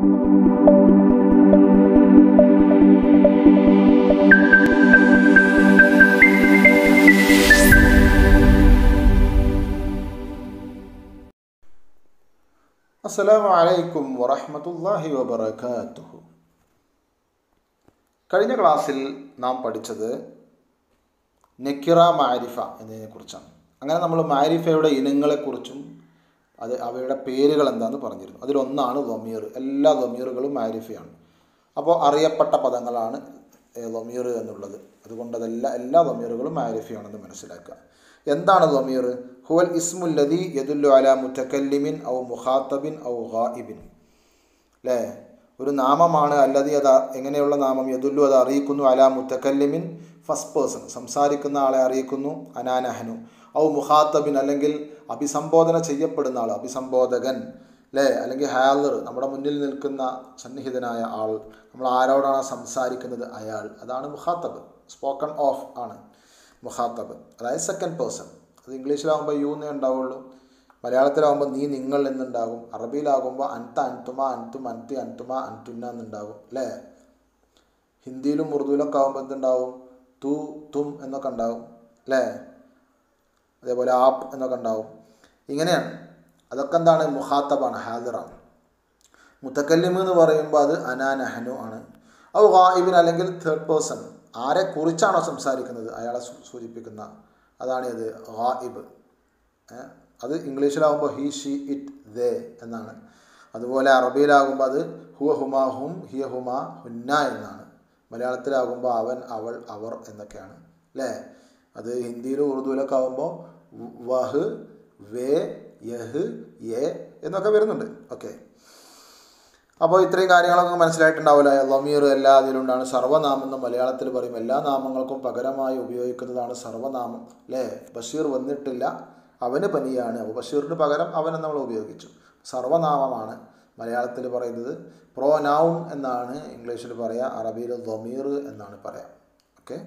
അസ്സലാമു അലൈക്കും വറഹ്മത്തുള്ളാഹി വബറകാതുഹു കഴിഞ്ഞ ക്ലാസ്സിൽ നാം പഠിച്ചത് നെക്കിറ മാരിഫ എന്നതിനെക്കുറിച്ചാണ് അങ്ങനെ നമ്മൾ മാരിഫയുടെ ഇനങ്ങളെക്കുറിച്ചും അത് അവയുടെ പേരുകൾ എന്താണെന്ന് പറഞ്ഞിരുന്നു അതിലൊന്നാണ് ലൊമീർ എല്ലാ ലൊമീറുകളും മാരിഫയാണ് അപ്പോൾ അറിയപ്പെട്ട പദങ്ങളാണ് ലൊമീർ എന്നുള്ളത് അതുകൊണ്ട് അതെല്ലാ എല്ലാ ലൊമീറുകളും മാരിഫയാണെന്ന് മനസ്സിലാക്കുക എന്താണ് ലൊമീർ ഹുവൽ ഇസ്മുല്ലതി യദുല്ലു അല മുത്തക്കല്ലിമിൻ ഔ മുഖാത്തബിൻ ഔ ഗായിബിൻ അല്ലേ ഒരു നാമമാണ് അല്ലതി അത് എങ്ങനെയുള്ള നാമം യദുല്ലു അത് അറിയിക്കുന്നു അല മുത്തക്കല്ലിമിൻ ഫസ്റ്റ് പേഴ്സൺ സംസാരിക്കുന്ന ആളെ അറിയിക്കുന്നു അനാനഹനു ഔ മുഖാത്തബിൻ അല്ലെങ്കിൽ അഭിസംബോധന ചെയ്യപ്പെടുന്ന ആൾ അഭിസംബോധകൻ അല്ലേ അല്ലെങ്കിൽ ഹാലർ നമ്മുടെ മുന്നിൽ നിൽക്കുന്ന സന്നിഹിതനായ ആൾ നമ്മൾ ആരോടാണ് സംസാരിക്കുന്നത് അയാൾ അതാണ് മുഖാത്തബ് സ്പോക്കൺ ഓഫ് ആണ് മുഖാത്തബ് അതായത് സെക്കൻഡ് പേഴ്സൺ അത് ഇംഗ്ലീഷിലാകുമ്പോൾ യു എന്നേ ഉണ്ടാവുള്ളൂ മലയാളത്തിലാകുമ്പോൾ നീ നിങ്ങൾ എന്നുണ്ടാകും അറബിയിലാകുമ്പോൾ അൻത അൻതുമ അൻതും അൻതി അൻതുമ അൻതുന്ന എന്നുണ്ടാകും അല്ലേ ഹിന്ദിയിലും ഉറുദുവിലൊക്കെ ആകുമ്പോൾ എന്തുണ്ടാവും തു തും എന്നൊക്കെ ഉണ്ടാവും അല്ലേ അതേപോലെ ആപ്പ് എന്നൊക്കെ ഉണ്ടാവും ഇങ്ങനെയാണ് അതൊക്കെ എന്താണ് മുഖാത്തബാണ് ഹാദിറാണ് മുത്തക്കല്ലിം എന്ന് പറയുമ്പോൾ അത് അനാനഹനു ആണ് അത് ഗായിബിൻ അല്ലെങ്കിൽ തേർഡ് പേഴ്സൺ ആരെക്കുറിച്ചാണോ സംസാരിക്കുന്നത് അയാളെ സൂചിപ്പിക്കുന്ന അതാണ് ഇത് ഗായിബ് അത് ഇംഗ്ലീഷിലാകുമ്പോൾ ഹി ഷി ഇറ്റ് ദേ എന്നാണ് അതുപോലെ അറബിയിലാകുമ്പോൾ അത് ഹുവ ഹുമ ഹും ഹിയ ഹുമ ഹുന്ന എന്നാണ് മലയാളത്തിലാകുമ്പോൾ അവൻ അവൾ അവർ എന്നൊക്കെയാണ് അല്ലേ അത് ഹിന്ദിയിലും ഉറുദുവിലൊക്കെ ആകുമ്പോൾ വഹ് വേ യഹ് യേ എന്നൊക്കെ വരുന്നുണ്ട് ഓക്കെ അപ്പോൾ ഇത്രയും കാര്യങ്ങളൊക്കെ മനസ്സിലായിട്ടുണ്ടാവില്ല ലമീർ എല്ലാ അതിലുണ്ടാണ് സർവ്വനാമം എന്ന് മലയാളത്തിൽ പറയും എല്ലാ നാമങ്ങൾക്കും പകരമായി ഉപയോഗിക്കുന്നതാണ് സർവ്വനാമം അല്ലേ ബഷീർ വന്നിട്ടില്ല അവന് പനിയാണ് അപ്പോൾ ബഷീറിന് പകരം അവനെ നമ്മൾ ഉപയോഗിച്ചു സർവ്വനാമമാണ് മലയാളത്തിൽ പറയുന്നത് പ്രോ നൗൺ എന്നാണ് ഇംഗ്ലീഷിൽ പറയുക അറബിയിൽ ലമീർ എന്നാണ് പറയാം ഓക്കെ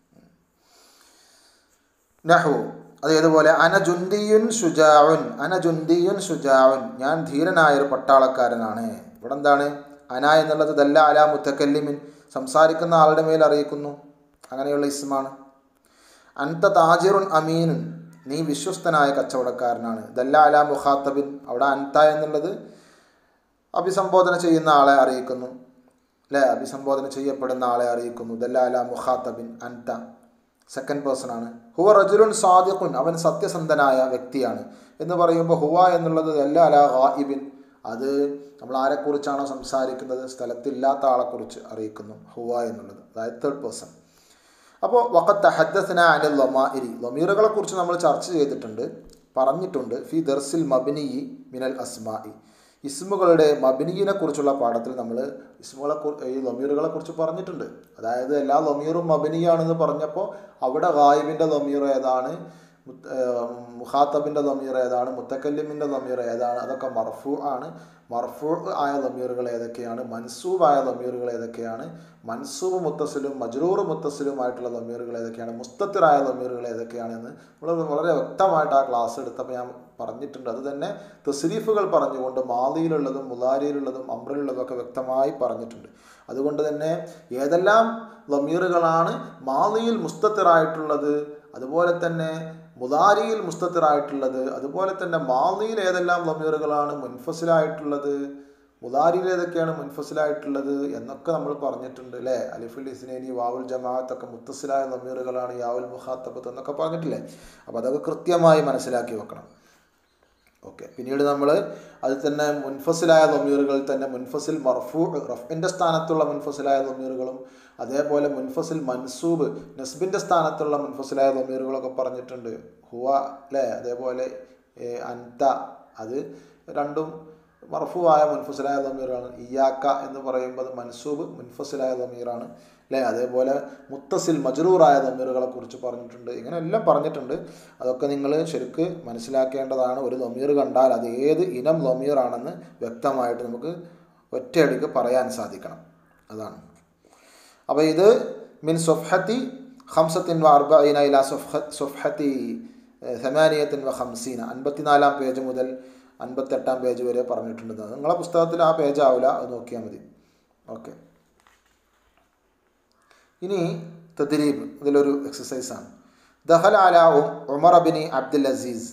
നഹു അത് ഏതുപോലെ അനജുന്തിയുൻ ഷുജാവുൻ അനജുന്തിയുൻ ഷുജാവുൻ ഞാൻ ധീരനായ ഒരു പട്ടാളക്കാരനാണ് ഇവിടെ എന്താണ് അന എന്നുള്ളത് ദല്ല അല മുത്തക്കല്ലിമിൻ സംസാരിക്കുന്ന ആളുടെ മേൽ അറിയിക്കുന്നു അങ്ങനെയുള്ള ഇസ്മാണ് അൻത താജിറുൻ അമീനുൻ നീ വിശ്വസ്തനായ കച്ചവടക്കാരനാണ് ദല്ല അല മുഖാത്തബിൻ അവിടെ അൻത എന്നുള്ളത് അഭിസംബോധന ചെയ്യുന്ന ആളെ അറിയിക്കുന്നു അല്ലേ അഭിസംബോധന ചെയ്യപ്പെടുന്ന ആളെ അറിയിക്കുന്നു ദല്ല അല മുഖാത്തബിൻ അൻത സെക്കൻഡ് പേഴ്സൺ ആണ് ഹുവ റജുലുൻ സാദിഖുൻ അവൻ സത്യസന്ധനായ വ്യക്തിയാണ് എന്ന് പറയുമ്പോൾ ഹുവ എന്നുള്ളത് ദല്ല അല ഗായിബിൻ അത് നമ്മൾ ആരെക്കുറിച്ചാണോ സംസാരിക്കുന്നത് സ്ഥലത്തില്ലാത്ത ആളെക്കുറിച്ച് അറിയിക്കുന്നു ഹുവ എന്നുള്ളത് അതായത് തേർഡ് പേഴ്സൺ അപ്പോൾ വക്കത്ത് ഹദ്ദസന അനിൽ ലൊമാഇരി ലൊമീറുകളെ കുറിച്ച് നമ്മൾ ചർച്ച ചെയ്തിട്ടുണ്ട് പറഞ്ഞിട്ടുണ്ട് ഫി ദർസിൽ മബിനി മിനൽ അസ്മായി ഇസ്മുകളുടെ മബിനിയെ കുറിച്ചുള്ള പാഠത്തിൽ നമ്മൾ ഇസ്മുകളെ ഈ ലൊമീറുകളെ കുറിച്ച് പറഞ്ഞിട്ടുണ്ട് അതായത് എല്ലാ ലൊമീറും മബിനിയാണെന്ന് പറഞ്ഞപ്പോൾ അവിടെ ഗായിബിൻ്റെ ലൊമീർ ഏതാണ് മുഖാത്തബിൻ്റെ ലമീർ ഏതാണ് മുത്തക്കല്ലിമിൻ്റെ ലമീർ ഏതാണ് അതൊക്കെ മർഫു ആണ് മർഫു ആയ ലമീറുകൾ ഏതൊക്കെയാണ് മൻസൂബായ ലമീറുകൾ ഏതൊക്കെയാണ് മൻസൂബ് മുത്തസിലും മജ്റൂർ മുത്തസിലുമായിട്ടുള്ള ലമീറുകൾ ഏതൊക്കെയാണ് മുസ്തത്തിറായ ലമീറുകൾ ഏതൊക്കെയാണെന്ന് നമ്മൾ വളരെ വ്യക്തമായിട്ട് ആ ക്ലാസ് എടുത്തപ്പോൾ ഞാൻ പറഞ്ഞിട്ടുണ്ട് അത് തന്നെ തസ്രീഫുകൾ പറഞ്ഞുകൊണ്ട് മാലിയിലുള്ളതും മുലാരിയിലുള്ളതും അമ്രിലുള്ളതും ഒക്കെ വ്യക്തമായി പറഞ്ഞിട്ടുണ്ട് അതുകൊണ്ട് തന്നെ ഏതെല്ലാം ലമീറുകളാണ് മാലിയിൽ മുസ്തത്തിറായിട്ടുള്ളത് അതുപോലെ തന്നെ മുതാരിയിൽ മുസ്തത്തിറായിട്ടുള്ളത് അതുപോലെ തന്നെ മാലിയിൽ ഏതെല്ലാം ലമീറുകളാണ് മുൻഫസിലായിട്ടുള്ളത് മുതാരിയിൽ ഏതൊക്കെയാണ് മുൻഫസിലായിട്ടുള്ളത് എന്നൊക്കെ നമ്മൾ പറഞ്ഞിട്ടുണ്ട് അല്ലേ അലിഫുൽ ഇസ്നേനി വാവുൽ ജമാഅത്തൊക്കെ മുത്തസിലായ ലമീറുകളാണ് യാവുൽ മുഖാത്തബത്ത് എന്നൊക്കെ പറഞ്ഞിട്ടില്ലേ അപ്പോൾ അതൊക്കെ കൃത്യമായി മനസ്സിലാക്കി വെക്കണം ഓക്കെ പിന്നീട് നമ്മൾ അതിൽ തന്നെ മുൻഫസിലായ ലമീറുകളിൽ തന്നെ മുൻഫസിൽ മർഫൂ റഫിൻ്റെ സ്ഥാനത്തുള്ള മുൻഫസിലായ ലമീറുകളും അതേപോലെ മുൻഫസിൽ മൻസൂബ് നസ്ബിൻ്റെ സ്ഥാനത്തുള്ള മുൻഫസിലായ ലമീറുകളൊക്കെ പറഞ്ഞിട്ടുണ്ട് ഹുവ അല്ലേ അതേപോലെ അൻത അത് രണ്ടും മർഫുവായ മുൻഫസിലായ ലമീറാണ് ഇയാക്ക എന്ന് പറയുമ്പോൾ അത് മൻസൂബ് മുൻഫസിലായ ലമീറാണ് അല്ലേ അതേപോലെ മുത്തസിൽ മജറൂറായ ലമീറുകളെ കുറിച്ച് പറഞ്ഞിട്ടുണ്ട് ഇങ്ങനെ എല്ലാം പറഞ്ഞിട്ടുണ്ട് അതൊക്കെ നിങ്ങൾ ശരിക്ക് മനസ്സിലാക്കേണ്ടതാണ് ഒരു ലമീർ കണ്ടാൽ അത് ഏത് ഇനം ലമീറാണെന്ന് വ്യക്തമായിട്ട് നമുക്ക് ഒറ്റയടിക്ക് പറയാൻ സാധിക്കണം അതാണ് അപ്പോൾ ഇത് മിൻ സൊഫത്തി ഹംസത്തിൻ വ അർബീന ഇല സൊഫ സൊഫത്തി സമാനിയത്തിൻ വ ഹംസീന അൻപത്തിനാലാം പേജ് മുതൽ അൻപത്തെട്ടാം പേജ് വരെ പറഞ്ഞിട്ടുണ്ട് നിങ്ങളെ പുസ്തകത്തിൽ ആ പേജ് ആവില്ല അത് നോക്കിയാൽ മതി ഓക്കെ ഇനി തദ്രീബ് ഇതിലൊരു എക്സസൈസാണ് ദഹൽ അല ഉമർ അബിനി അബ്ദുൽ അസീസ്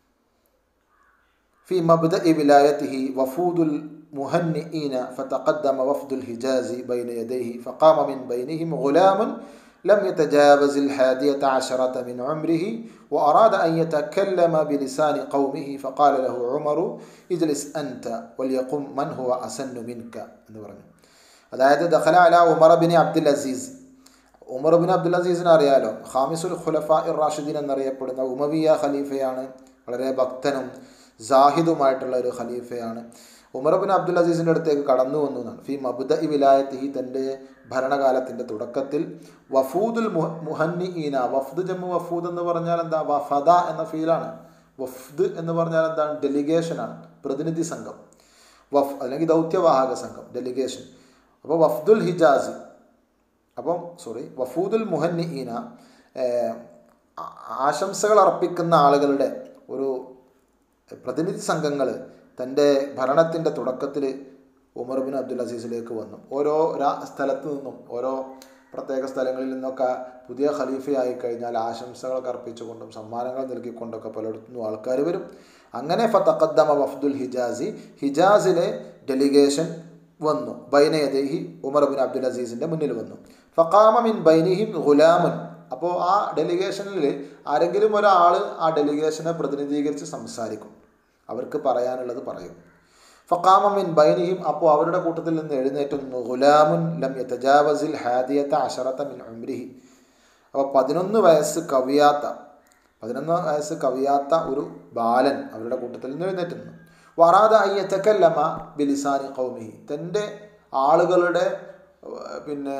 في مبدأ ولايته وفود المهنئين فتقدم وفد الحجاز بين يديه فقام من بينهم غلام لم يتجاوز الحادية عشرة من عمره وأراد أن يتكلم بلسان قومه فقال له عمر اجلس أنت وليقم من هو أسن منك അതായത് ദഖല അല Umar bin Abdul Aziz Umar bin Abdul അസീസിനെ അറിയാലോ ഖാമിസുൽ ഖുലഫ ഇർ റാഷിദീൻ എന്നറിയപ്പെടുന്ന ഉമവിയ ഖലീഫയാണ് വളരെ ഭക്തനും ജാഹിദുമായിട്ടുള്ള ഒരു ഖലീഫയാണ് ഉമർ ബിൻ അബ്ദുൽ അസീസിൻ്റെ അടുത്തേക്ക് കടന്നു വന്നു എന്നാണ് ഫി മബുദ ഇ വിലായത്തിഹി തൻ്റെ ഭരണകാലത്തിൻ്റെ തുടക്കത്തിൽ വഫൂദുൽ മുഹന്നി ഈന വഫ്ദ് ജമ്മു വഫൂദ് എന്ന് പറഞ്ഞാൽ എന്താ വഫദ എന്ന ഫീലാണ് വഫ്ദ് എന്ന് പറഞ്ഞാൽ എന്താണ് ഡെലിഗേഷനാണ് പ്രതിനിധി സംഘം വഫ് അല്ലെങ്കിൽ ദൗത്യവാഹക സംഘം ഡെലിഗേഷൻ അപ്പോൾ വഫ്ദുൽ ഹിജാസ് അപ്പം സോറി വഫൂദുൽ മുഹന്നി ഈന ആശംസകൾ അർപ്പിക്കുന്ന ആളുകളുടെ ഒരു പ്രതിനിധി സംഘങ്ങൾ തൻ്റെ ഭരണത്തിൻ്റെ തുടക്കത്തിൽ ഉമർ ബിൻ അബ്ദുൽ അസീസിലേക്ക് വന്നു ഓരോ രാ സ്ഥലത്തു നിന്നും ഓരോ പ്രത്യേക സ്ഥലങ്ങളിൽ നിന്നൊക്കെ പുതിയ ഖലീഫയായി കഴിഞ്ഞാൽ ആശംസകളൊക്കെ അർപ്പിച്ചുകൊണ്ടും സമ്മാനങ്ങൾ നൽകിക്കൊണ്ടൊക്കെ പലയിടത്തുനിന്നും ആൾക്കാർ വരും അങ്ങനെ ഫത്തഖദ്ദമ വഫ്ദുൽ ഹിജാസി ഹിജാസിലെ ഡെലിഗേഷൻ വന്നു ബൈനയദേഹി ഉമർ ബിൻ അബ്ദുൽ അസീസിൻ്റെ മുന്നിൽ വന്നു ഫക്കാമ മിൻ ബൈനിഹിം ഗുലാമുൻ അപ്പോൾ ആ ഡെലിഗേഷനിൽ ആരെങ്കിലും ഒരാൾ ആ ഡെലിഗേഷനെ പ്രതിനിധീകരിച്ച് സംസാരിക്കും അവർക്ക് പറയാനുള്ളത് പറയും ഫക്കാമ മിൻ ബൈനിഹിം അപ്പോൾ അവരുടെ കൂട്ടത്തിൽ നിന്ന് എഴുന്നേറ്റുന്നു ഗുലാമുൻ ലം യതജാവസിൽ ഹാദിയത്ത അഷറത്ത മിൻ ഉംരിഹി അപ്പോൾ പതിനൊന്ന് വയസ്സ് കവിയാത്ത പതിനൊന്ന് വയസ്സ് കവിയാത്ത ഒരു ബാലൻ അവരുടെ കൂട്ടത്തിൽ നിന്ന് എഴുന്നേറ്റുന്നു വറാദ അയ്യത്തക്കല്ലമ ബിലിസാനി കൗമിഹി തൻ്റെ ആളുകളുടെ പിന്നെ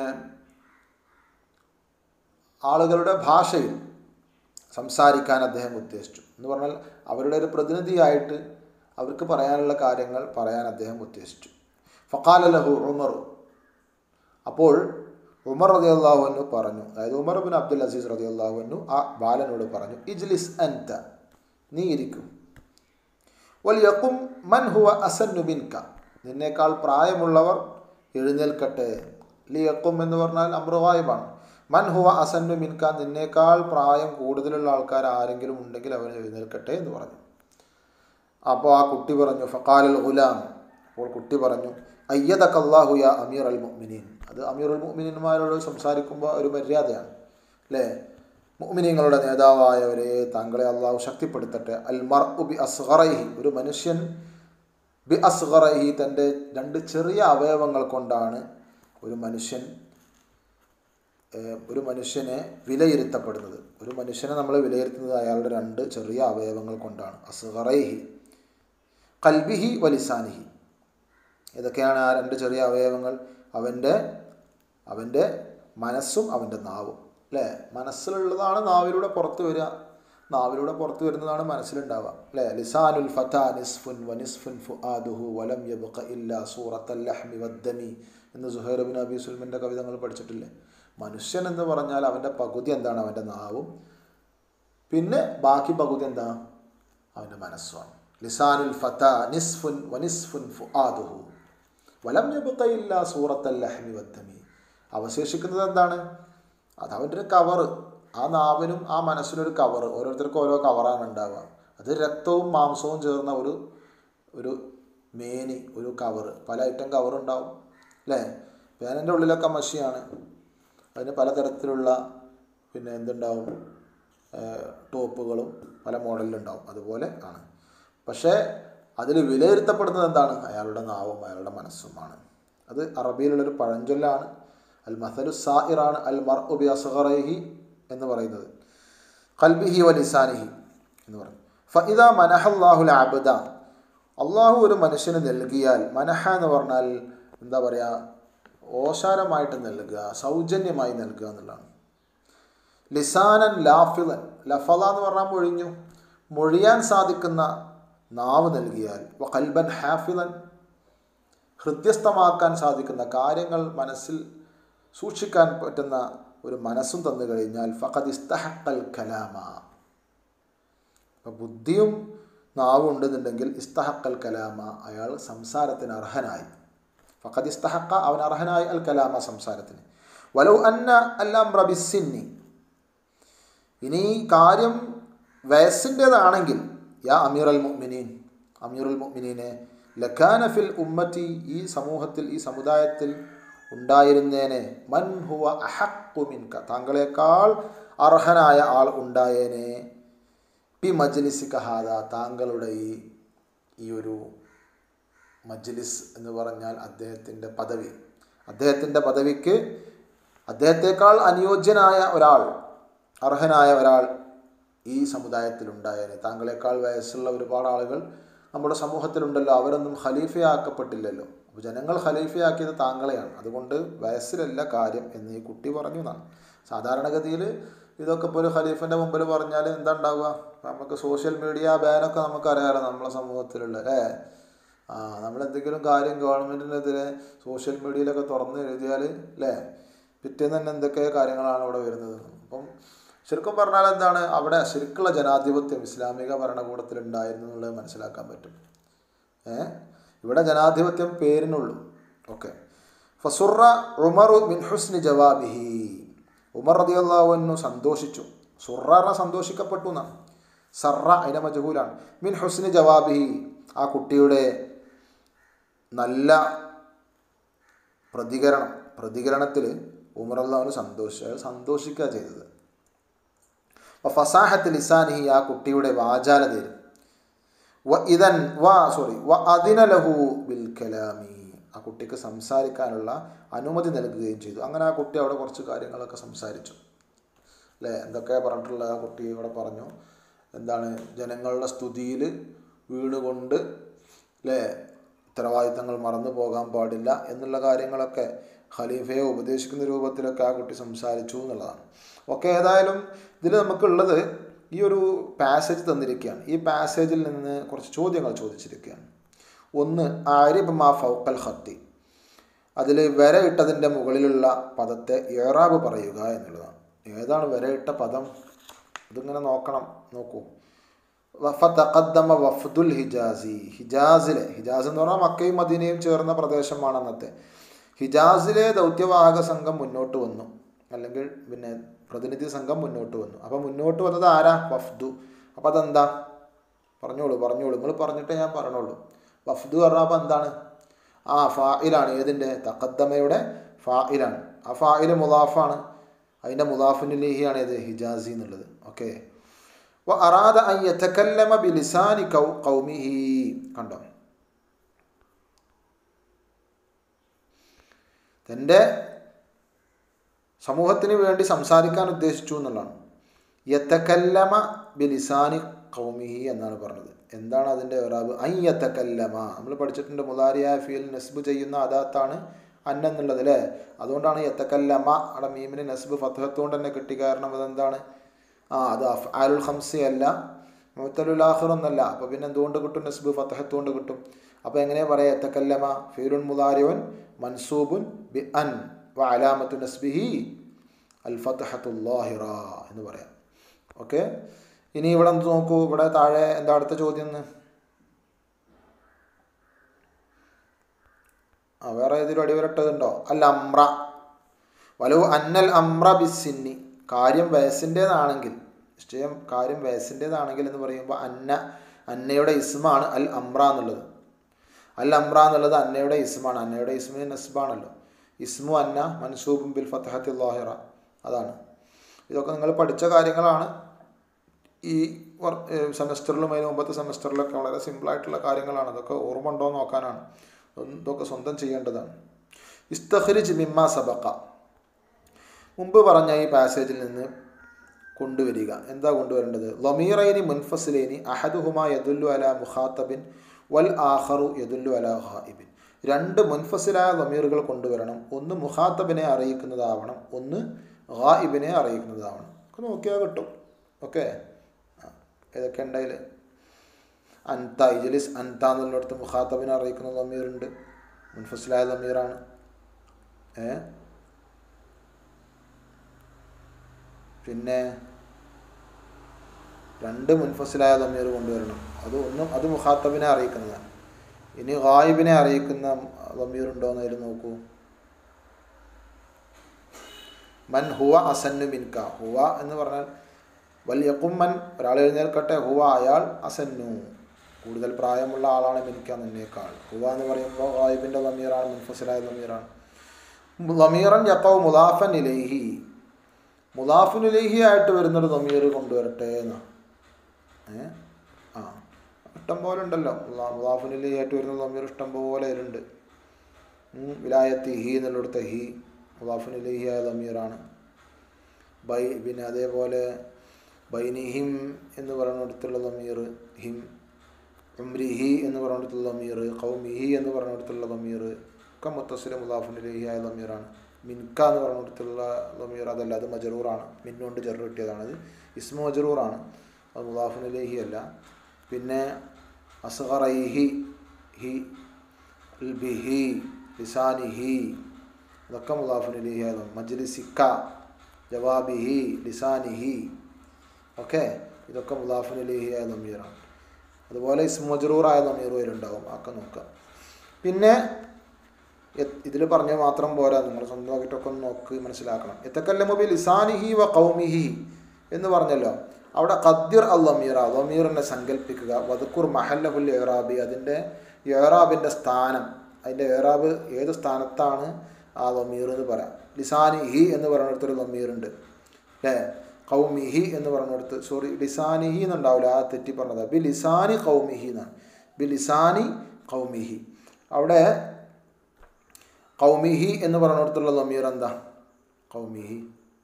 ആളുകളുടെ ഭാഷയിൽ സംസാരിക്കാൻ അദ്ദേഹം ഉദ്ദേശിച്ചു എന്ന് പറഞ്ഞാൽ അവരുടെ ഒരു പ്രതിനിധിയായിട്ട് അവർക്ക് പറയാനുള്ള കാര്യങ്ങൾ പറയാൻ അദ്ദേഹം ഉദ്ദേശിച്ചു ഫക്കാല ലഹു ഉമർ അപ്പോൾ ഉമർ റതി അള്ളാഹുവിനു പറഞ്ഞു അതായത് ഉമർ ബിൻ അബ്ദുൽ അസീസ് റതി അള്ളാഹുവിനു ആ ബാലനോട് പറഞ്ഞു ഇജ്ലിസ് അൻത നീ ഇരിക്കും വൽ യക്കും മൻ ഹുവ അസന്നു ബിൻക നിന്നേക്കാൾ പ്രായമുള്ളവർ എഴുന്നേൽക്കട്ടെ ലി യക്കും എന്ന് പറഞ്ഞാൽ അമൃവായുമാണ് മൻ ഹുവ അസന്നു മിൻക നിന്നേക്കാൾ പ്രായം കൂടുതലുള്ള ആൾക്കാർ ആരെങ്കിലും ഉണ്ടെങ്കിൽ അവൻ എഴുന്നേൽക്കട്ടെ എന്ന് പറഞ്ഞു അപ്പോൾ ആ കുട്ടി പറഞ്ഞു ഫക്കാൽ ഗുലാം അപ്പോൾ കുട്ടി പറഞ്ഞു അയ്യദക്കല്ലാഹു യാ അമീർ അൽ മുഅ്മിനീൻ അത് അമീർ അൽ മുഅ്മിനീന്മാരോട് സംസാരിക്കുമ്പോൾ ഒരു മര്യാദയാണ് അല്ലേ മുഅ്മിനീങ്ങളുടെ നേതാവായവരെ താങ്കളെ അള്ളാഹു ശക്തിപ്പെടുത്തട്ടെ അൽ മർ ബി അസ്ഗറൈഹി ഒരു മനുഷ്യൻ ബി അസ്ഗറൈഹി തൻ്റെ രണ്ട് ചെറിയ അവയവങ്ങൾ കൊണ്ടാണ് ഒരു മനുഷ്യൻ ഒരു മനുഷ്യനെ വിലയിരുത്തപ്പെടുന്നത് ഒരു മനുഷ്യനെ നമ്മൾ വിലയിരുത്തുന്നത് അയാളുടെ രണ്ട് ചെറിയ അവയവങ്ങൾ കൊണ്ടാണ് അസ്ഗറൈഹി കൽബിഹി വലിസാനിഹി ഇതൊക്കെയാണ് ആ രണ്ട് ചെറിയ അവയവങ്ങൾ അവൻ്റെ അവൻ്റെ മനസ്സും അവൻ്റെ നാവും അല്ലേ മനസ്സിലുള്ളതാണ് നാവിലൂടെ പുറത്ത് വരിക നാവിലൂടെ പുറത്ത് വരുന്നതാണ് മനസ്സിലുണ്ടാവുക അല്ലേ ലിസാനുൽ ഫത നിസ്ഫുൻ വനിസ്ഫുൻ ഫുആദുഹു വലം യബ്ഖ ഇല്ലാ സൂറത്തൽ ലഹ്മി വദ്ദമി എന്ന് സുഹൈർ ബിൻ അബി സുൽമിൻ്റെ കവിതകൾ പഠിച്ചിട്ടില്ലേ മനുഷ്യൻ എന്ന് പറഞ്ഞാൽ അവൻ്റെ പകുതി എന്താണ് അവൻ്റെ നാവും പിന്നെ ബാക്കി പകുതി എന്താ അവൻ്റെ മനസ്സുമാണ് ലിസാനുൽ ഫത നിസ്ഫുൻ വനിസ്ഫുൻ ഫുആദുഹു വലം യബ്ഖയില്ല സൂറത്തൽ ലഹ്മി വദ്ദമി അവശേഷിക്കുന്നത് എന്താണ് അത് അവൻ്റെ ഒരു കവറ് ആ നാവിനും ആ മനസ്സിനൊരു കവറ് ഓരോരുത്തർക്കും ഓരോ കവറാണ് ഉണ്ടാവുക അത് രക്തവും മാംസവും ചേർന്ന ഒരു ഒരു മേനി ഒരു കവറ് പല ഐറ്റം കവറുണ്ടാവും അല്ലേ പേനൻ്റെ ഉള്ളിലൊക്കെ മഷിയാണ് അതിന് പലതരത്തിലുള്ള പിന്നെ എന്തുണ്ടാവും ടോപ്പുകളും പല മോഡലിലുണ്ടാവും അതുപോലെ ആണ് പക്ഷേ അതിൽ വിലയിരുത്തപ്പെടുന്നത് എന്താണ് അയാളുടെ നാവും അയാളുടെ മനസ്സുമാണ് അത് അറബിയിലുള്ളൊരു പഴഞ്ചൊല്ലാണ് അൽ മസലു സായിറാണ് അൽ മർ ഉബി അസ്ഹറൈഹി എന്ന് പറയുന്നത് കൽബിഹി വ ലിസാനിഹി എന്ന് പറയും ഫഇദ മനഹല്ലാഹുൽ അബദ അള്ളാഹു ഒരു മനുഷ്യന് നൽകിയാൽ മനഹ എന്ന് പറഞ്ഞാൽ എന്താ പറയുക ഓശാരമായിട്ട് നൽകുക സൗജന്യമായി നൽകുക എന്നുള്ളതാണ് ലിസാനൻ ലാഫിലൻ ലഫല എന്ന് പറഞ്ഞാൽ മൊഴിഞ്ഞു മൊഴിയാൻ സാധിക്കുന്ന നാവ് നൽകിയാൽ വ കൽബൻ ഹാഫിലൻ ഹൃദ്യസ്ഥമാക്കാൻ സാധിക്കുന്ന കാര്യങ്ങൾ മനസ്സിൽ സൂക്ഷിക്കാൻ പറ്റുന്ന ഒരു മനസ്സും തന്നു കഴിഞ്ഞാൽ ഫഖദ് ഇസ്തഹക്കൽ കലാമ അപ്പം ബുദ്ധിയും നാവ് ഉണ്ടെന്നുണ്ടെങ്കിൽ ഇസ്തഹക്കൽ കലാമ അയാൾ സംസാരത്തിന് അർഹനായി ഫഖദ് ഇസ്തഹക്ക അവൻ അർഹനായി അൽ കലാമ സംസാരത്തിന് വലൗ അന്ന അല്ലാം റബിസിന്നി ഇനി കാര്യം വയസ്സിൻ്റേതാണെങ്കിൽ യാ അമീർ അൽ മുഅ്മിനീൻ അമീറുൽ മുഅ്മിനീനെ ലഖാന ഫിൽ ഉമ്മത്തി ഈ സമൂഹത്തിൽ ഈ സമുദായത്തിൽ ഉണ്ടായിരുന്നേനെ മൻ ഹുവ അഹക്കു മിൻക താങ്കളെക്കാൾ അർഹനായ ആൾ ഉണ്ടായേനെ പി മജ്ലിസ് കഹാദ താങ്കളുടെ ഈ ഈ ഒരു മജ്ലിസ് എന്ന് പറഞ്ഞാൽ അദ്ദേഹത്തിൻ്റെ പദവി അദ്ദേഹത്തിൻ്റെ പദവിക്ക് അദ്ദേഹത്തെക്കാൾ അനുയോജ്യനായ ഒരാൾ അർഹനായ ഒരാൾ ഈ സമുദായത്തിലുണ്ടായേനെ താങ്കളെക്കാൾ വയസ്സുള്ള ഒരുപാട് ആളുകൾ നമ്മുടെ സമൂഹത്തിലുണ്ടല്ലോ അവരൊന്നും ഖലീഫയാക്കപ്പെട്ടില്ലല്ലോ അപ്പോൾ ജനങ്ങൾ ഖലീഫയാക്കിയത് താങ്കളെയാണ് അതുകൊണ്ട് വയസ്സിലല്ല കാര്യം എന്ന് ഈ കുട്ടി പറഞ്ഞു എന്നാണ് സാധാരണഗതിയിൽ ഇതൊക്കെ ഇപ്പോൾ ഒരു ഖലീഫിൻ്റെ മുമ്പിൽ പറഞ്ഞാൽ എന്താ ഉണ്ടാവുക നമുക്ക് സോഷ്യൽ മീഡിയ ബാനൊക്കെ നമുക്കറിയാമല്ലോ നമ്മളെ സമൂഹത്തിലുള്ള അല്ലേ ആ നമ്മളെന്തെങ്കിലും കാര്യം ഗവൺമെൻറ്റിനെതിരെ സോഷ്യൽ മീഡിയയിലൊക്കെ തുറന്ന് എഴുതിയാൽ അല്ലേ പിറ്റേന്ന് തന്നെ എന്തൊക്കെ കാര്യങ്ങളാണ് അവിടെ വരുന്നത് അപ്പം ശരിക്കും പറഞ്ഞാൽ എന്താണ് അവിടെ ശരിക്കുള്ള ജനാധിപത്യം ഇസ്ലാമിക ഭരണകൂടത്തിൽ ഉണ്ടായിരുന്നു എന്നുള്ളത് മനസ്സിലാക്കാൻ പറ്റും ഏ ഇവിടെ ജനാധിപത്യം പേരിനുള്ളൂ ഓക്കെ ഫസുറ ഉമറു മിൻ ഹുസ്നി ജവാബിഹി ഉമർ റതിയല്ലാവുന്നു സന്തോഷിച്ചു സുറ സന്തോഷിക്കപ്പെട്ടു എന്നാണ് സറ അതിൻ്റെ മജഹൂലാണ് മിൻ ഹുസ്നി ജവാബിഹി ആ കുട്ടിയുടെ നല്ല പ്രതികരണം പ്രതികരണത്തിൽ ഉമർ അള്ളാഹുവിന് സന്തോഷിച്ചു സന്തോഷിക്കുക ചെയ്തത് ഫസാഹത്ത് ലിസാനിഹി ആ കുട്ടിയുടെ വാചാലതയിൽ വ ഇതൻ വ സോറി വ അതിനലഹു ബിൽ കലാമി ആ കുട്ടിക്ക് സംസാരിക്കാനുള്ള അനുമതി നൽകുകയും ചെയ്തു അങ്ങനെ ആ കുട്ടി അവിടെ കുറച്ച് കാര്യങ്ങളൊക്കെ സംസാരിച്ചു അല്ലേ എന്തൊക്കെയാണ് പറഞ്ഞിട്ടുള്ള ആ കുട്ടി ഇവിടെ പറഞ്ഞു എന്താണ് ജനങ്ങളുടെ സ്തുതിയിൽ വീണുകൊണ്ട് അല്ലേ ഉത്തരവാദിത്തങ്ങൾ മറന്നു പോകാൻ പാടില്ല എന്നുള്ള കാര്യങ്ങളൊക്കെ ഖലീഫയെ ഉപദേശിക്കുന്ന രൂപത്തിലൊക്കെ ആ കുട്ടി സംസാരിച്ചു എന്നുള്ളതാണ് ഓക്കെ ഏതായാലും ഇതിൽ നമുക്കുള്ളത് ഈ ഒരു പാസേജ് തന്നിരിക്കുകയാണ് ഈ പാസേജിൽ നിന്ന് കുറച്ച് ചോദ്യങ്ങൾ ചോദിച്ചിരിക്കുകയാണ് ഒന്ന് ആരിബ് മാ ഫൗക്കൽ ഖത്തി അതിൽ വര ഇട്ടതിൻ്റെ മുകളിലുള്ള പദത്തെ ഏറാബ് പറയുക എന്നുള്ളതാണ് ഏതാണ് വര ഇട്ട പദം ഇതിങ്ങനെ നോക്കണം നോക്കൂ ഫതഖദ്ദമ വഫ്ദുൽ ഹിജാസി ഹിജാസിലെ ഹിജാസ് എന്ന് പറഞ്ഞാൽ മക്കയും മദീനയും ചേർന്ന പ്രദേശമാണ് അന്നത്തെ ഹിജാസിലെ ദൗത്യവാഹക സംഘം മുന്നോട്ട് വന്നു അല്ലെങ്കിൽ പിന്നെ പ്രതിനിധി സംഘം മുന്നോട്ട് വന്നു അപ്പോൾ മുന്നോട്ട് വന്നത് ആരാ വഫ്ദു അപ്പോൾ അതെന്താ പറഞ്ഞോളൂ പറഞ്ഞോളൂ നിങ്ങൾ പറഞ്ഞിട്ടേ ഞാൻ പറഞ്ഞോളൂ വഫ്ദു പറഞ്ഞപ്പോൾ എന്താണ് ആ ഫായിലാണ് ഏതിൻ്റെ തക്കദ്ദമയുടെ ഫായിലാണ് ആ ഫായിൽ മുലാഫാണ് അതിൻ്റെ മുലാഫിനുലിഹിയാണ് ഏത് ഹിജാസി എന്നുള്ളത് ഓക്കെ അറാദ അൻ യതകല്ലമ ബിലിസാനി കൗ കൗമിഹി കണ്ടോ തൻ്റെ സമൂഹത്തിന് വേണ്ടി സംസാരിക്കാൻ ഉദ്ദേശിച്ചു എന്നുള്ളതാണ് യത്തക്കല്ലമ ബിലിസാനി കൗമിഹി എന്നാണ് പറഞ്ഞത് എന്താണ് അതിൻ്റെ ഒരാബ് ഐ യത്തക്കല്ലമ നമ്മൾ പഠിച്ചിട്ടുണ്ട് മുതാരിയായ ഫീൽ നസ്ബ് ചെയ്യുന്ന അദാത്താണ് അന്ന എന്നുള്ളത് അല്ലേ അതുകൊണ്ടാണ് യത്തക്കല്ലമ അവിടെ മീമിന് നസ്ബ് ഫത്തഹത്തുകൊണ്ട് തന്നെ കിട്ടി കാരണം അതെന്താണ് ആ അത് അഫ് ആലുൽ ഹംസി അല്ല മുത്തലുലാഹിർ എന്നല്ല അപ്പോൾ പിന്നെ എന്തുകൊണ്ട് കിട്ടും നസ്ബ് ഫത്തഹത്തുകൊണ്ട് കിട്ടും അപ്പോൾ എങ്ങനെയാ പറയാ യത്തക്കല്ലമ ഫീലുൻ മുതാരിവൻ മൻസൂബുൻ ബി അൻ വ അലാമത്തു നസ്ബിഹി അൽ ഫത്തഹത്തുല്ലാഹിറ എന്ന് പറയാം ഓക്കെ ഇനി ഇവിടെ എന്ത് നോക്കൂ ഇവിടെ താഴെ എന്താ അടുത്ത ചോദ്യം എന്ന് ആ വേറെ ഏതൊരു അടിവരട്ടതുണ്ടോ അല്ല അമ്ര വലു അന്നൽ അമ്ര ബിസിന്നി കാര്യം വയസ്സിൻ്റേതാണെങ്കിൽ നിശ്ചയം കാര്യം വയസ്സിൻ്റേതാണെങ്കിൽ എന്ന് പറയുമ്പോൾ അന്ന അന്നയുടെ ഇസ്മാണ് അൽ അമ്ര എന്നുള്ളത് അൽ അമ്ര എന്നുള്ളത് അന്നയുടെ ഇസ്മാണ് അന്നയുടെ ഇസ്മിന് നസ്ബാണല്ലോ ഇസ്മു അന്ന മൻസൂബും ബിൽ ഫത്തഹത്തി ലാഹിറ അതാണ് ഇതൊക്കെ നിങ്ങൾ പഠിച്ച കാര്യങ്ങളാണ് ഈ സെമസ്റ്ററിലും അതിന് മുമ്പത്തെ സെമസ്റ്ററിലൊക്കെ വളരെ സിമ്പിളായിട്ടുള്ള കാര്യങ്ങളാണ് അതൊക്കെ ഓർമ്മ ഉണ്ടോ എന്ന് നോക്കാനാണ് ഇതൊക്കെ സ്വന്തം ചെയ്യേണ്ടതാണ് ഇസ്തഖ്രിജ് മിമ്മ സബക്ക മുമ്പ് പറഞ്ഞ ഈ പാസേജിൽ നിന്ന് കൊണ്ടുവരിക എന്താ കൊണ്ടുവരേണ്ടത് ലമീറൈനി മുൻഫസിലേനി അഹദുഹുമ യദുല്ലു അല മുഖാത്തബിൻ വൽ ആഹറു യദുല്ലു അല ഹായിബിൻ രണ്ട് മുൻഫസിലായ ലമീറുകൾ കൊണ്ടുവരണം ഒന്ന് മുഖാത്തബിനെ അറിയിക്കുന്നതാവണം ഒന്ന് ഹായിബിനെ അറിയിക്കുന്നതാവണം ഒക്കെ നോക്കിയാൽ കിട്ടും ഓക്കെ ഏതൊക്കെ ഉണ്ടായിൽ അൻത ഇജലിസ് അൻത എന്നുള്ളിടത്ത് മുഖാത്തബിനെ അറിയിക്കുന്ന ലമീറുണ്ട് മുൻഫസിലായ ലമീറാണ് ഏ പിന്നെ രണ്ട് മുൻഫസിലായ ലമീർ കൊണ്ടുവരണം അത് ഒന്നും അത് മുഖാത്തബിനെ അറിയിക്കുന്നതാണ് ഇനി ഗായിബിനെ അറിയിക്കുന്ന ലമീർ ഉണ്ടോ എന്ന് അതിൽ നോക്കൂ മൻ ഹുവ അസന്നു മിൻക ഹുവ എന്ന് പറഞ്ഞാൽ വല്യക്കും മൻ ഒരാൾ എഴുന്നേൽക്കട്ടെ ഹുവ അയാൾ അസന്നു കൂടുതൽ പ്രായമുള്ള ആളാണ് മിൻക എന്നേക്കാൾ ഹുവ എന്ന് പറയുമ്പോൾ ഗായിബിൻ്റെ ലമീറാണ് മുൻഫസിലായ ലമീറാണ് ലമീറൻ യക്കവ് മുലാഫൻ ഇലേഹി മുലാഫിൻ ഇലേഹി ആയിട്ട് വരുന്നൊരു ലമീർ കൊണ്ടുവരട്ടെ എന്നാ ഏ ആ ഇഷ്ടം പോലെ ഉണ്ടല്ലോ മുലാഫിൻ ഇലേഹി ആയിട്ട് വരുന്ന ലമീർ ഇഷ്ടം പോലെ ഇതിലുണ്ട് വിലായത്തി ഹി എന്നുള്ളിടത്ത് ഹി മുലാഫിൻ ഇലേഹി ആയ ലമീറാണ് ബൈ പിന്നെ അതേപോലെ ബൈനിഹിം എന്ന് പറയുന്നിടത്തുള്ള ലമീർ ഹിം ഉംരിഹി എന്ന് പറയുന്നിടത്തുള്ള ലമീർ കൗമിഹി എന്ന് പറയുന്നിടത്തുള്ള ലമീർ ഒക്കെ മുത്തസില മുലാഫിനിലേഹിയായ ലമീറാണ് മിൻക എന്ന് പറയുന്നിടത്തുള്ള ലമീർ അതല്ല അത് മജറൂറാണ് മിന്നുകൊണ്ട് ചെറു കിട്ടിയതാണ് അത് ഇസ്മു മജറൂറാണ് അത് മുലാഫിനിലേഹി അല്ല പിന്നെ അസ്ഹറൈഹി ഹി ബിഹി ലിസാനിഹി ഇതൊക്കെ മുലാഫിനിലേഹിയായ മജ്ലിസിക്ക ജവാബിഹി ലിസാനിഹി ഓക്കെ ഇതൊക്കെ മുലാഫിനിലേഹിയായ ലമീറാണ് അതുപോലെ ഇസ്മജറൂറായ ലമീറുകളുണ്ടാവും ഒക്കെ നോക്കാം പിന്നെ ഇതിൽ പറഞ്ഞ മാത്രം പോരാ നിങ്ങൾ സ്വന്തമായിട്ടൊക്കെ ഒന്ന് നോക്ക് മനസ്സിലാക്കണം എത്തക്കല്ലമുബി ലിസാനിഹി വ കൗമിഹി എന്ന് പറഞ്ഞല്ലോ അവിടെ ഖദ്ദിർ അൽ ലമീറ ലമീറിനെ സങ്കല്പിക്കുക വദക്കുർ മഹല്ലഹുൽ ഏറാബി അതിൻ്റെ ഏറാബിൻ്റെ സ്ഥാനം അതിൻ്റെ ഏറാബ് ഏത് സ്ഥാനത്താണ് ആ ലമീർ എന്ന് പറയാം ലിസാനിഹി എന്ന് പറയുന്നിടത്തൊരു ലമീറുണ്ട് അല്ലേ കൗമിഹി എന്ന് പറഞ്ഞിടത്ത് സോറി ലിസാനിഹി എന്നുണ്ടാവില്ല ആ തെറ്റി പറഞ്ഞത് ബി ലിസാനി കൗമിഹി എന്നാണ് ബി ലിസാനി കൗമിഹി അവിടെ കൗമിഹി എന്ന് പറഞ്ഞിടത്തുള്ള ലമീർ എന്താ കൗമിഹി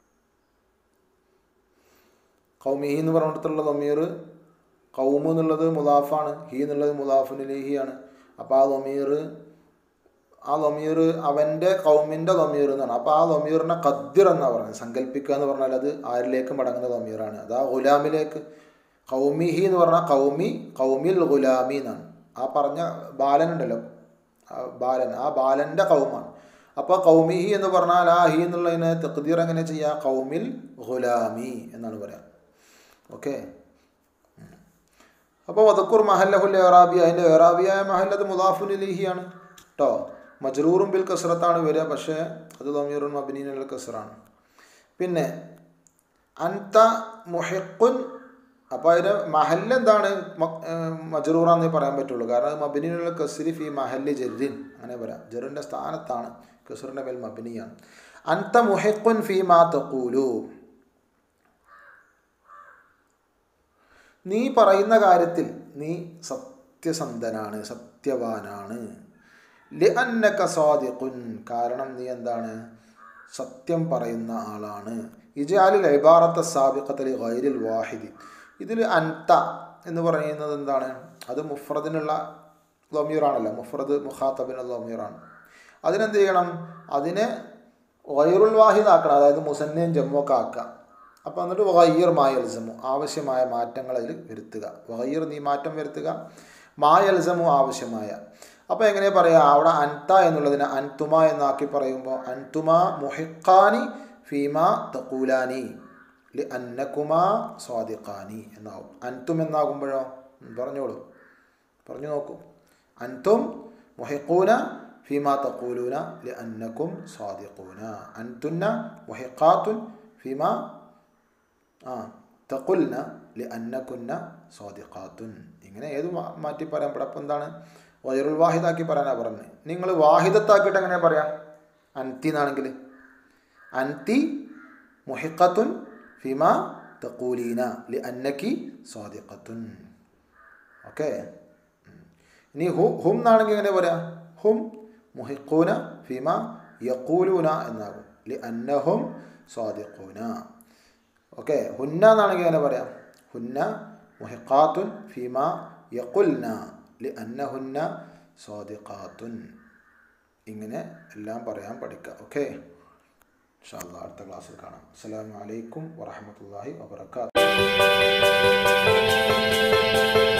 കൗമിഹി എന്ന് പറഞ്ഞിടത്തുള്ള ലമീർ കൗമ് എന്നുള്ളത് മുലാഫാണ് ഹി എന്നുള്ളത് മുലാഫുനിലേഹിയാണ് അപ്പോൾ ആ ലമീർ ആ ലമീർ അവൻ്റെ കൗമിൻ്റെ ലമീർ എന്നാണ് അപ്പോൾ ആ ലമീറിനെ ഖദ്ദിർ എന്നാണ് പറയുന്നത് സങ്കല്പിക്കുക എന്ന് പറഞ്ഞാൽ അത് ആരിലേക്ക് മടങ്ങുന്ന ലമീറാണ് അത് ആ ഗുലാമിലേക്ക് കൗമിഹി എന്ന് പറഞ്ഞാൽ കൗമി കൗമിൽ ഗുലാമി എന്നാണ് ആ പറഞ്ഞ ബാലനുണ്ടല്ലോ ബാലൻ ആ ബാലൻ്റെ കൗമാണ് അപ്പോൾ കൗമിഹി എന്ന് പറഞ്ഞാൽ ആ ഹി എന്നുള്ളതിനെ തഖ്ദീർ എങ്ങനെ ചെയ്യുക കൗമിൽ ഗുലാമി എന്നാണ് പറയാം ഓക്കെ അപ്പോൾ വദക്കുർ മഹല്ലഹുൽ ഏറാബി അതിൻ്റെ ഏറാബിയായ മഹല്ലത് മുദാഫുലിഹിയാണ് കേട്ടോ മജ്റൂറും ബിൽ കസറത്താണ് വരിക പക്ഷേ അത് ലമീറുൻ മബിനീനുള്ള കസറാണ് പിന്നെ അൻത മുഹിഖുൻ അപ്പോൾ അതിന് മഹല്ല് എന്താണ് മജറൂറാന്നേ പറയാൻ പറ്റുള്ളൂ കാരണം അത് മബിനിനുള്ള കസരി ഫി മഹല്ല് ജെറിൻ അങ്ങനെ പറയാം ജെറിൻ്റെ സ്ഥാനത്താണ് കസറിൻ്റെ മേൽ മബിനിയാണ് അൻത മുഹിഖുൻ ഫി മാ തഖൂലു നീ പറയുന്ന കാര്യത്തിൽ നീ സത്യസന്ധനാണ് സത്യവാനാണ് ലി അന്നക സ്വാദിഖുൻ കാരണം നീ എന്താണ് സത്യം പറയുന്ന ആളാണ് ഇജാലിൽ ഇബാറത്ത സാബിഖത്തലി ഗൈരിൽ വാഹിദി ഇതിൽ അൻത എന്ന് പറയുന്നത് എന്താണ് അത് മുഫ്രദിനുള്ള ലൊമീറാണല്ലോ മുഫ്രദ് മുഖാത്തബിനുള്ള ലൊമീറാണ് അതിനെന്ത് ചെയ്യണം അതിനെ വൈറുൽ വാഹിദാക്കണം അതായത് മുസന്നയും ജമ്മുവൊക്കെ ആക്കുക അപ്പോൾ എന്നിട്ട് വൈർ മായൽസമു ആവശ്യമായ മാറ്റങ്ങൾ അതിൽ വരുത്തുക വൈർ നീ മാറ്റം വരുത്തുക മായൽസമു ആവശ്യമായ അപ്പോൾ എങ്ങനെ പറയുക അവിടെ അൻത എന്നുള്ളതിനെ അൻതുമ എന്നാക്കി പറയുമ്പോൾ അൻതുമ മുഹിഖാനി ഫീമ തക്കൂലാനി ലി അന്നക്കുമാ സ്വാദിഖാനി എന്നാവും അൻതും എന്നാകുമ്പോഴോ പറഞ്ഞോളൂ പറഞ്ഞു നോക്കൂ അൻതും മുഹിഖൂന ഫീമ തക്കൂലൂന ലി അന്നക്കും സ്വാദിഖൂന അൻതുന്ന മുഹിഖാത്തുൻ ഫീമ ആ തക്കുൽന ലി അന്നക്കുന്ന സ്വാദിഖാത്തുൻ ഇങ്ങനെ ഏത് മാറ്റി പറയാം ഇവിടെ അപ്പം എന്താണ് വൈറുൽ വാഹിദാക്കി പറയാനാണ് പറഞ്ഞത് നിങ്ങൾ വാഹിദത്താക്കിയിട്ട് എങ്ങനെ പറയാം അൻതി എന്നാണെങ്കിൽ അൻതി മുഹിഖത്തുൻ ഫിമ തക്കൂലീന ലി അന്നക്കി സ്വാദിഖത്തുൻ ഓക്കെ ഇനി ഹു ഹും എന്നാണെങ്കിൽ എങ്ങനെ പറയാം ഹും മുഹിഖൂന ഫിമ യക്കൂലൂന എന്നാകും ലി അന്നഹും സ്വാദിഖൂന ഓക്കെ ഹുന്ന എന്നാണെങ്കിൽ എങ്ങനെ പറയാം ഹുന്ന മുഹിഖാത്തുൻ ഫിമ യക്കുൽന ലി അന്നഹുന്ന സ്വാദിഖാത്തുൻ ഇങ്ങനെ എല്ലാം പറയാൻ പഠിക്കുക ഓക്കെ ഇൻഷാല്ലാ അടുത്ത ക്ലാസ്സിൽ കാണാം അസ്സലാമു അലൈക്കും വറഹമത്തല്ലാഹി വബർക്കാത്തു